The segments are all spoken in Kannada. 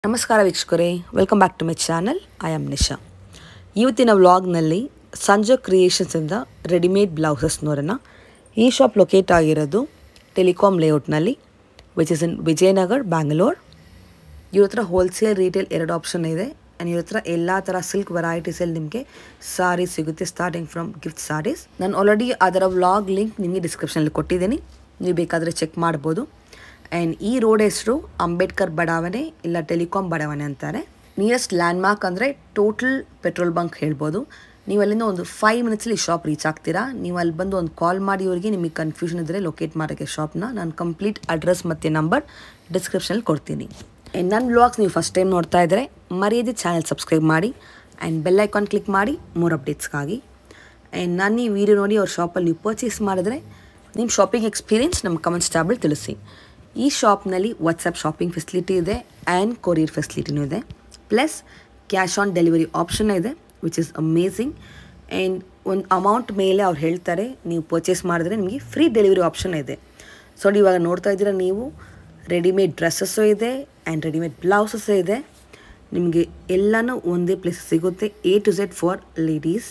ನಮಸ್ಕಾರ ವೀಕ್ಷಕರೇ welcome back to my channel I am Nisha ಇವತ್ತಿನ ವ್ಲಾಗ್ನಲ್ಲಿ ಸಂಜು ಕ್ರಿಯೇಷನ್ಸಿಂದ ರೆಡಿಮೇಡ್ ಬ್ಲೌಸಸ್ ನೋಡೋಣ ಈ ಶಾಪ್ ಲೊಕೇಟ್ ಆಗಿರೋದು ಟೆಲಿಕಾಮ್ ಲೇಔಟ್ನಲ್ಲಿ which is in Vijayanagar Bangalore ಇವ್ರ ಹತ್ರ ಹೋಲ್ಸೇಲ್ ರೀಟೇಲ್ ಎರಡು ಆಪ್ಷನ್ ಇದೆ ಆ್ಯಂಡ್ ಇವ್ರ ಹತ್ರ ಎಲ್ಲ ಥರ ಸಿಲ್ಕ್ ವೆರೈಟೀಸಲ್ಲಿ ನಿಮಗೆ ಸಾರಿ ಸಿಗುತ್ತೆ ಸ್ಟಾರ್ಟಿಂಗ್ ಫ್ರಮ್ ಗಿಫ್ಟ್ ಸಾರೀಸ್ ನಾನು ಆಲ್ರೆಡಿ ಅದರ ವ್ಲಾಗ್ ಲಿಂಕ್ ನಿಮಗೆ ಡಿಸ್ಕ್ರಿಪ್ಷನಲ್ಲಿ ಕೊಟ್ಟಿದ್ದೀನಿ ನೀವು ಬೇಕಾದರೆ ಚೆಕ್ ಮಾಡ್ಬೋದು ಆ್ಯಂಡ್ ಈ ರೋಡ್ ಹೆಸರು ಅಂಬೇಡ್ಕರ್ ಬಡಾವಣೆ ಇಲ್ಲ ಟೆಲಿಕಾಮ್ ಬಡಾವಣೆ ಅಂತಾರೆ ನಿಯರೆಸ್ಟ್ ಲ್ಯಾಂಡ್ಮಾರ್ಕ್ ಅಂದರೆ ಟೋಟಲ್ ಪೆಟ್ರೋಲ್ ಬಂಕ್ ಹೇಳ್ಬೋದು ನೀವು ಅಲ್ಲಿಂದ ಒಂದು ಫೈವ್ ಮಿನಿಟ್ಸಲ್ಲಿ ಶಾಪ್ ರೀಚ್ ಆಗ್ತೀರಾ ನೀವು ಅಲ್ಲಿ ಬಂದು ಒಂದು ಕಾಲ್ ಮಾಡಿ ಅವರಿಗೆ ನಿಮಗೆ ಕನ್ಫ್ಯೂಷನ್ ಇದ್ದರೆ ಲೊಕೇಟ್ ಮಾಡೋಕ್ಕೆ ಶಾಪ್ನ ನಾನು ಕಂಪ್ಲೀಟ್ ಅಡ್ರೆಸ್ ಮತ್ತು ನಂಬರ್ ಡಿಸ್ಕ್ರಿಪ್ಷನಲ್ಲಿ ಕೊಡ್ತೀನಿ ಆ್ಯಂಡ್ ನನ್ನ ವ್ಲಾಗ್ಸ್ ನೀವು ಫಸ್ಟ್ ಟೈಮ್ ನೋಡ್ತಾ ಇದ್ದರೆ ಮರ್ಯಾದೆ ಚಾನಲ್ ಸಬ್ಸ್ಕ್ರೈಬ್ ಮಾಡಿ ಆ್ಯಂಡ್ ಬೆಲ್ ಐಕಾನ್ ಕ್ಲಿಕ್ ಮಾಡಿ ಮೋರ್ ಅಪ್ಡೇಟ್ಸ್ಗಾಗಿ ಆ್ಯಂಡ್ ನಾನು ಈ ವಿಡಿಯೋ ನೋಡಿ ಅವ್ರ ಶಾಪಲ್ಲಿ ನೀವು ಪರ್ಚೇಸ್ ಮಾಡಿದ್ರೆ ನಿಮ್ಮ ಶಾಪಿಂಗ್ ಎಕ್ಸ್ಪೀರಿಯನ್ಸ್ ನಮ್ಮ ಕಮೆಂಟ್ಸ್ ಟ್ಯಾಬಲ್ ತಿಳಿಸಿ ಈ ಶಾಪ್ನಲ್ಲಿ ವಾಟ್ಸಪ್ ಶಾಪಿಂಗ್ ಫೆಸಿಲಿಟಿ ಇದೆ ಆ್ಯಂಡ್ ಕೊರಿಯರ್ ಫೆಸಿಲಿಟಿನೂ ಇದೆ plus cash on delivery option ಇದೆ ವಿಚ್ ಇಸ್ ಅಮೇಝಿಂಗ್ ಆ್ಯಂಡ್ ಒಂದು ಅಮೌಂಟ್ ಮೇಲೆ ಅವ್ರು ಹೇಳ್ತಾರೆ ನೀವು ಪರ್ಚೇಸ್ ಮಾಡಿದ್ರೆ ನಿಮಗೆ ಫ್ರೀ ಡೆಲಿವರಿ ಆಪ್ಷನ್ ಇದೆ ಸೊ ಇವಾಗ ನೋಡ್ತಾ ಇದ್ದೀರಾ ನೀವು ರೆಡಿಮೇಡ್ ಡ್ರೆಸ್ಸಸ್ಸು ಇದೆ ಆ್ಯಂಡ್ ರೆಡಿಮೇಡ್ ಬ್ಲೌಸಸ್ಸು ಇದೆ ನಿಮಗೆ ಎಲ್ಲನೂ ಒಂದೇ ಪ್ಲೇಸ್ ಸಿಗುತ್ತೆ A to Z for ladies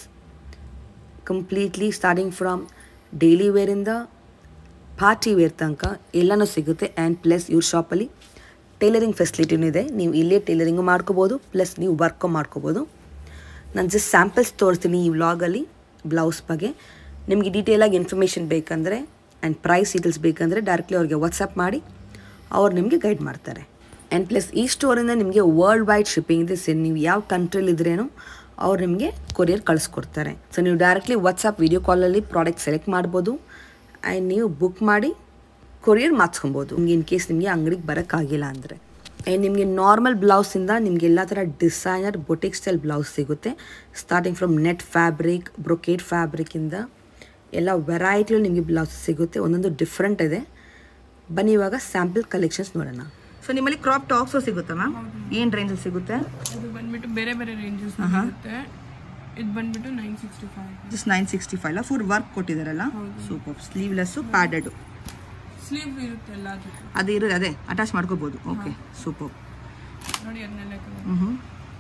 completely starting from daily ವೇರಿಂದ party wear ತನಕ ಎಲ್ಲನೂ ಸಿಗುತ್ತೆ ಆ್ಯಂಡ್ ಪ್ಲಸ್ ಇವ್ರ ಶಾಪಲ್ಲಿ ಟೈಲರಿಂಗ್ ಫೆಸಿಲಿಟಿನೂ ಇದೆ ನೀವು ಇಲ್ಲೇ ಟೈಲರಿಂಗು ಮಾಡ್ಕೋಬೋದು ಪ್ಲಸ್ ನೀವು ವರ್ಕು ಮಾಡ್ಕೋಬೋದು ನಾನು ಜಸ್ಟ್ ಸ್ಯಾಂಪಲ್ಸ್ ತೋರಿಸ್ತೀನಿ ಈ ವ್ಲಾಗಲ್ಲಿ ಬ್ಲೌಸ್ ಬಗ್ಗೆ ನಿಮಗೆ ಡೀಟೇಲಾಗಿ ಇನ್ಫಾರ್ಮೇಷನ್ ಬೇಕಂದರೆ ಆ್ಯಂಡ್ ಪ್ರೈಸ್ ಡೀಟೇಲ್ಸ್ ಬೇಕಂದರೆ ಡೈರೆಕ್ಟ್ಲಿ ಅವ್ರಿಗೆ ವಾಟ್ಸಪ್ ಮಾಡಿ ಅವ್ರು ನಿಮಗೆ ಗೈಡ್ ಮಾಡ್ತಾರೆ ಆ್ಯಂಡ್ ಪ್ಲಸ್ ಈ ಸ್ಟೋರಿಂದ ನಿಮಗೆ ವರ್ಲ್ಡ್ ವೈಡ್ ಶಿಪ್ಪಿಂಗ್ ಇದೆ ಸರಿ ನೀವು ಯಾವ ಕಂಟ್ರಿಲಿ ಇದ್ರೇನು ಅವ್ರು ನಿಮಗೆ ಕೊರಿಯರ್ ಕಳಿಸ್ಕೊಡ್ತಾರೆ ಸೊ ನೀವು ಡೈರೆಕ್ಟ್ಲಿ ವಾಟ್ಸಪ್ ವೀಡಿಯೋ ಕಾಲಲ್ಲಿ ಪ್ರಾಡಕ್ಟ್ ಸೆಲೆಕ್ಟ್ ಮಾಡ್ಬೋದು ಆ್ಯಂಡ್ ನೀವು ಬುಕ್ ಮಾಡಿ ಕೊರಿಯರ್ ಮಾಡಿಸ್ಕೊಬೋದು ನಿಮ್ಗೆ ಇನ್ ಕೇಸ್ ನಿಮಗೆ ಅಂಗಡಿಗೆ ಬರೋಕ್ಕಾಗಿಲ್ಲ ಅಂದರೆ ಆ್ಯಂಡ್ ನಿಮಗೆ ನಾರ್ಮಲ್ ಬ್ಲೌಸಿಂದ ನಿಮಗೆ ಎಲ್ಲ ಥರ ಡಿಸೈನರ್ ಬೊಟಿಕ್ ಸ್ಟೈಲ್ ಬ್ಲೌಸ್ ಸಿಗುತ್ತೆ starting from net fabric brocade ಫ್ಯಾಬ್ರಿಕಿಂದ ಎಲ್ಲ ವೆರೈಟಿಯಲ್ಲಿ ನಿಮಗೆ ಬ್ಲೌಸ್ ಸಿಗುತ್ತೆ ಒಂದೊಂದು ಡಿಫ್ರೆಂಟ್ ಇದೆ ಬನ್ನಿ ಇವಾಗ ಸ್ಯಾಂಪಲ್ ಕಲೆಕ್ಷನ್ಸ್ ನೋಡೋಣ ಸೊ ನಿಮ್ಮಲ್ಲಿ ಕ್ರಾಪ್ ಟಾಪ್ಸು ಸಿಗುತ್ತಾ ಮ್ಯಾಮ್ ಏನು ರೇಂಜಲ್ಲಿ ಸಿಗುತ್ತೆ ಅದು ಬಂದ್ಬಿಟ್ಟು ಬೇರೆ ಬೇರೆ ರೇಂಜಸ್ ಬರುತ್ತೆ ಇದು ಬಂದ್ಬಿಟ್ಟು nine sixty five just nine sixty five ಅಲ್ಲ ಫುಲ್ ವರ್ಕ್ ಕೊಟ್ಟಿದ್ದಾರಲ್ಲ ಸೂಪರ್ ಸ್ಲೀವ್ಲೆಸ್ಸು ಪ್ಯಾಡೆಡು ಸ್ಲೀವ್ ಇರುತ್ತೆ ಎಲ್ಲದಕ್ಕೂ ಅದೇ ಇರೋದು ಅದೇ ಅಟ್ಯಾಚ್ ಮಾಡ್ಕೋಬೋದು ಓಕೆ ಸೂಪರ್ ನೋಡಿ ಅದನ್ನೆಲ್ಲ ಕಲರ್ ಹ್ಞೂ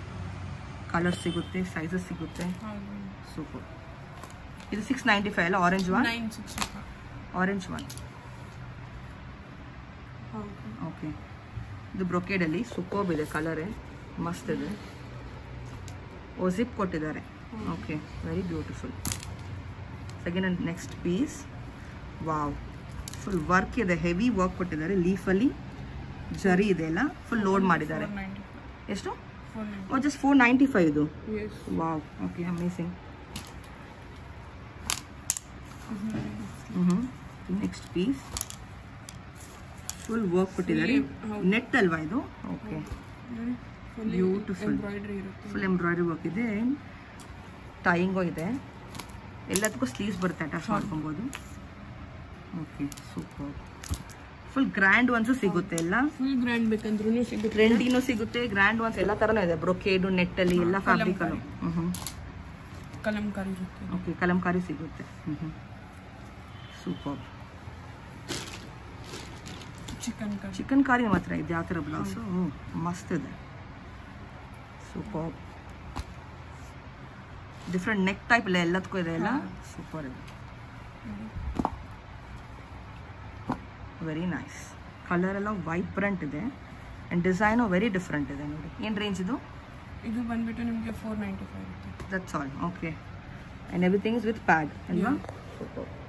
ಕಲರ್ ಸಿಗುತ್ತೆ ಸೈಜಸ್ ಸಿಗುತ್ತೆ ಹೌದು ಸೂಪರ್ ಇದು ಸಿಕ್ಸ್ ನೈಂಟಿ ಫೈವ್ ಅಲ್ಲ orange one nine sixty five orange one ಹೌದು ಓಕೆ ಇದು ಬ್ರೊಕೇಡಲ್ಲಿ ಸೂಪರ್ಬ್ ಇದೆ ಕಲರೇ ಮಸ್ತ್ ಇದೆ ಓ ಜಿಪ್ ಕೊಟ್ಟಿದ್ದಾರೆ okay very beautiful second next piece wow full work ಇದೆ ಹೆವಿ ವರ್ಕ್ ಕೊಟ್ಟಿದ್ದಾರೆ ಲೀಫಲ್ಲಿ ಜರಿ ಇದೆ ಅಲ್ಲ ಫುಲ್ ಲೋಡ್ ಮಾಡಿದ್ದಾರೆ ಫೋರ್ ನೈಂಟಿ ಫೈವ್ ಎಷ್ಟು four ninety oh just four ninety five ಇದು yes wow okay amazing next piece full work ಕೊಟ್ಟಿದ್ದಾರೆ ನೆಟ್ ಅಲ್ವಾ ಇದು ಓಕೆ ನೋಡಿ ಫುಲ್ ಬ್ಯೂಟಿಫುಲ್ ಎಂಬ್ರಾಯ್ಡ್ರಿ ಇರುತ್ತೆ ಫುಲ್ ಎಂಬ್ರಾಯ್ಡ್ರಿ ವರ್ಕ್ ಇದೆ ಟೈಯಿಂಗು ಇದೆ ಎಲ್ಲದಕ್ಕೂ ಸ್ಲೀವ್ಸ್ ಬರುತ್ತೆ ಅಟ್ಯಾಚ್ ಮಾಡ್ಕೊಬೋದು okay super full grand ones ಸಿಗುತ್ತೆ ಎಲ್ಲ ಫುಲ್ ಗ್ರ್ಯಾಂಡ್ ಬೇಕಂದ್ರೂ ಸಿಗುತ್ತೆ ಟ್ರೆಂಡಿನೂ ಸಿಗುತ್ತೆ ಗ್ರ್ಯಾಂಡ್ ಒನ್ಸ್ ಎಲ್ಲ ಥರನೂ ಇದೆ ಬ್ರೊಕೇಡು ನೆಟ್ಟಲ್ಲಿ ಎಲ್ಲ ಫ್ಯಾಬ್ರಿಕಲ್ಲೂ ಹ್ಞೂ ಹ್ಞೂ ಕಲಂಕಾರಿ ಇರುತ್ತೆ ಓಕೆ ಕಲಂಕಾರಿ ಸಿಗುತ್ತೆ ಹ್ಞೂ ಹ್ಞೂ ಸೂಪರ್ ಚಿಕನ್ ಕರಿ ಚಿಕನ್ ಕಾರಿ ಮಾತ್ರ ಇದೆ ಯಾವ ಥರ ಬ್ಲೌಸು ಮಸ್ತ್ ಇದೆ ಸೂಪರ್ ಡಿಫ್ರೆಂಟ್ ನೆಕ್ ಟೈಪ್ ಇಲ್ಲ ಎಲ್ಲದಕ್ಕೂ ಇದೆ ಎಲ್ಲ ಸೂಪರ್ ಇದೆ ವೆರಿ ನೈಸ್ ಕಲರ್ ಎಲ್ಲ ವೈಬ್ರೆಂಟ್ ಇದೆ ಆ್ಯಂಡ್ ಡಿಸೈನು ವೆರಿ ಡಿಫ್ರೆಂಟ್ ಇದೆ ನೋಡಿ ಏನು ರೇಂಜ್ ಇದು ಇದು ಬಂದ್ಬಿಟ್ಟು ನಿಮಗೆ ಫೋರ್ ನೈಂಟಿ ಫೈವ್ ಇರುತ್ತೆ that's all okay and everything is with pad ಅಲ್ವಾ ಸೂಪರ್